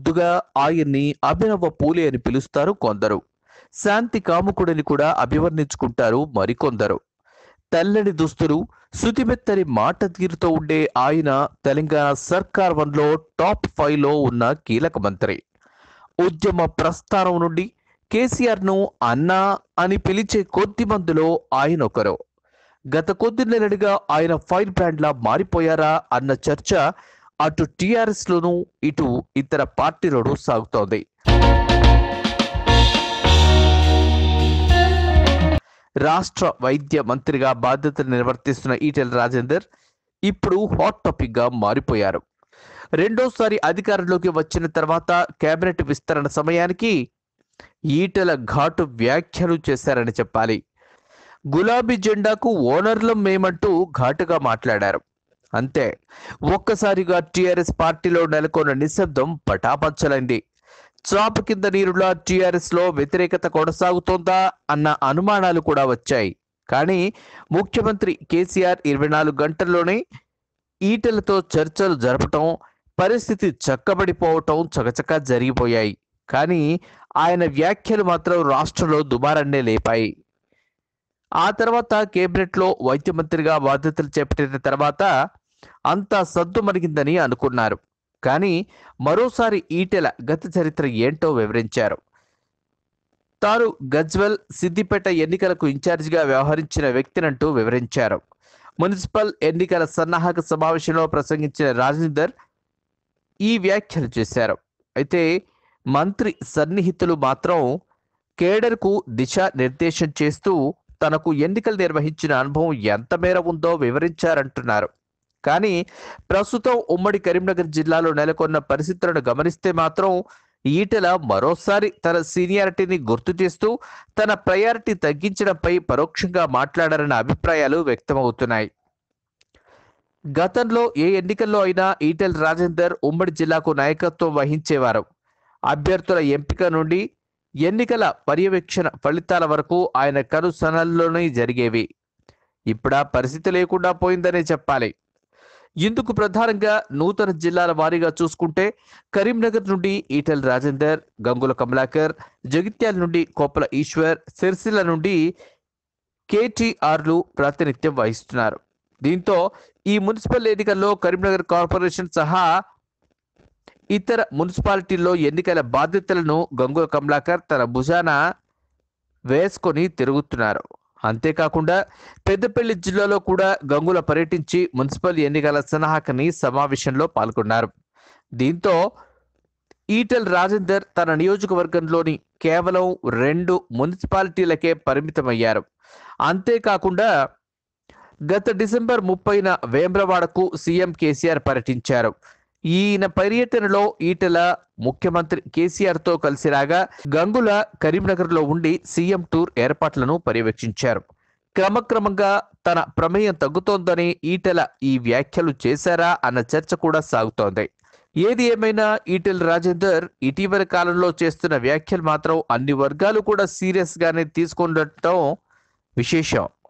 ముద్దుగా ఆయన్ని అభినవ పూలే అని పిలుస్తారు కొందరు శాంతి కాముకుడని కూడా అభివర్ణించుకుంటారు మరికొందరు తెల్లని దుస్తులు శుతిమెత్తని మాట తీరుతో ఉండే ఆయన తెలంగాణ సర్కార్ వన్లో టాప్ ఫైవ్ లో ఉన్న కీలక మంత్రి ఉద్యమ ప్రస్థానం నుండి కేసీఆర్ ను అన్నా అని పిలిచే కొద్ది మందిలో ఆయన ఒకరు గత కొద్ది నెలలుగా ఆయన ఫైర్ బ్రాండ్ లా మారిపోయారా అన్న చర్చ అటు టిఆర్ఎస్ లోను ఇటు ఇతర పార్టీలోనూ సాగుతోంది రాష్ట్ర వైద్య మంత్రిగా బాధ్యతలు నిర్వర్తిస్తున్న ఈటెల రాజేందర్ ఇప్పుడు హాట్ టాపిక్ గా మారిపోయారు రెండోసారి అధికారంలోకి వచ్చిన తర్వాత కేబినెట్ విస్తరణ సమయానికి ఈటెల ఘాటు వ్యాఖ్యలు చేశారని చెప్పాలి గులాబీ జెండాకు ఓనర్లం మేమంటూ ఘాటుగా మాట్లాడారు అంతే ఒక్కసారిగా టిఆర్ఎస్ పార్టీలో నెలకొన్న నిశ్శబ్దం పటాపంచలైంది చాప కింద నీరులా టిఆర్ఎస్ లో వ్యతిరేకత కొనసాగుతోందా అన్న అనుమానాలు కూడా వచ్చాయి కానీ ముఖ్యమంత్రి కేసీఆర్ ఇరవై నాలుగు గంటల్లోనే ఈటెలతో చర్చలు జరపటం పరిస్థితి చక్కబడిపోవటం చకచకా జరిగిపోయాయి కానీ ఆయన వ్యాఖ్యలు మాత్రం రాష్ట్రంలో దుమారన్నే లేపాయి ఆ తర్వాత కేబినెట్లో వైద్య మంత్రిగా బాధ్యతలు చేపట్టిన తర్వాత అంతా సద్దు మరిగిందని అనుకున్నారు కానీ మరోసారి ఈటెల గత చరిత్ర ఏంటో వివరించారు తాను గజ్వెల్ సిద్దిపేట ఎన్నికలకు ఇన్ఛార్జిగా వ్యవహరించిన వ్యక్తినంటూ వివరించారు మున్సిపల్ ఎన్నికల సన్నాహక సమావేశంలో ప్రసంగించిన రాజేందర్ ఈ వ్యాఖ్యలు చేశారు అయితే మంత్రి సన్నిహితులు మాత్రం కేడర్కు దిశ నిర్దేశం చేస్తూ తనకు ఎన్నికలు నిర్వహించిన అనుభవం ఎంత మేర ఉందో వివరించారంటున్నారు కానీ ప్రస్తుతం ఉమ్మడి కరీంనగర్ జిల్లాలో నెలకొన్న పరిస్థితులను గమనిస్తే మాత్రం ఈటెల మరోసారి తన సీనియారిటీని గుర్తు చేస్తూ తన ప్రయారిటీ తగ్గించడంపై పరోక్షంగా మాట్లాడారన్న అభిప్రాయాలు వ్యక్తమవుతున్నాయి గతంలో ఏ ఎన్నికల్లో అయినా ఈటెల రాజేందర్ ఉమ్మడి జిల్లాకు నాయకత్వం వహించేవారు అభ్యర్థుల ఎంపిక నుండి ఎన్నికల పర్యవేక్షణ ఫలితాల వరకు ఆయన కనుసనల్లోనే జరిగేవి ఇప్పుడా పరిస్థితి లేకుండా పోయిందనే చెప్పాలి ఇందుకు ప్రధానంగా నూతన జిల్లాల వారీగా చూసుకుంటే కరీంనగర్ నుండి ఈటెల రాజేందర్ గంగుల కమలాకర్ జగిత్యాల నుండి కోప్పల ఈశ్వర్ సిరిసిల్ల నుండి కేటీఆర్లు ప్రాతినిధ్యం వహిస్తున్నారు దీంతో ఈ మున్సిపల్ ఎన్నికల్లో కరీంనగర్ కార్పొరేషన్ సహా ఇతర మున్సిపాలిటీల్లో ఎన్నికల బాధ్యతలను గంగుల కమలాకర్ తన భుజాన వేసుకొని తిరుగుతున్నారు అంతేకాకుండా పెద్దపల్లి జిల్లాలో కూడా గంగుల పర్యటించి మున్సిపల్ ఎన్నికల సన్నాహకని సమావేశంలో పాల్గొన్నారు దీంతో ఈటెల్ రాజేందర్ తన నియోజకవర్గంలోని కేవలం రెండు మున్సిపాలిటీలకే పరిమితమయ్యారు అంతేకాకుండా గత డిసెంబర్ ముప్పైన వేమ్రవాడకు సీఎం కేసీఆర్ పర్యటించారు ఈయన పర్యటనలో ఈటెల ముఖ్యమంత్రి కేసీఆర్ తో కలిసి రాగా గంగుల కరీంనగర్ లో ఉండి సీఎం టూర్ ఏర్పాట్లను పర్యవేక్షించారు క్రమక్రమంగా తన ప్రమేయం తగ్గుతోందని ఈటెల ఈ వ్యాఖ్యలు చేశారా అన్న చర్చ కూడా సాగుతోంది ఏది ఏమైనా ఈటెల రాజేందర్ ఇటీవల కాలంలో చేస్తున్న వ్యాఖ్యలు మాత్రం అన్ని వర్గాలు కూడా సీరియస్ గానే తీసుకుండటం విశేషం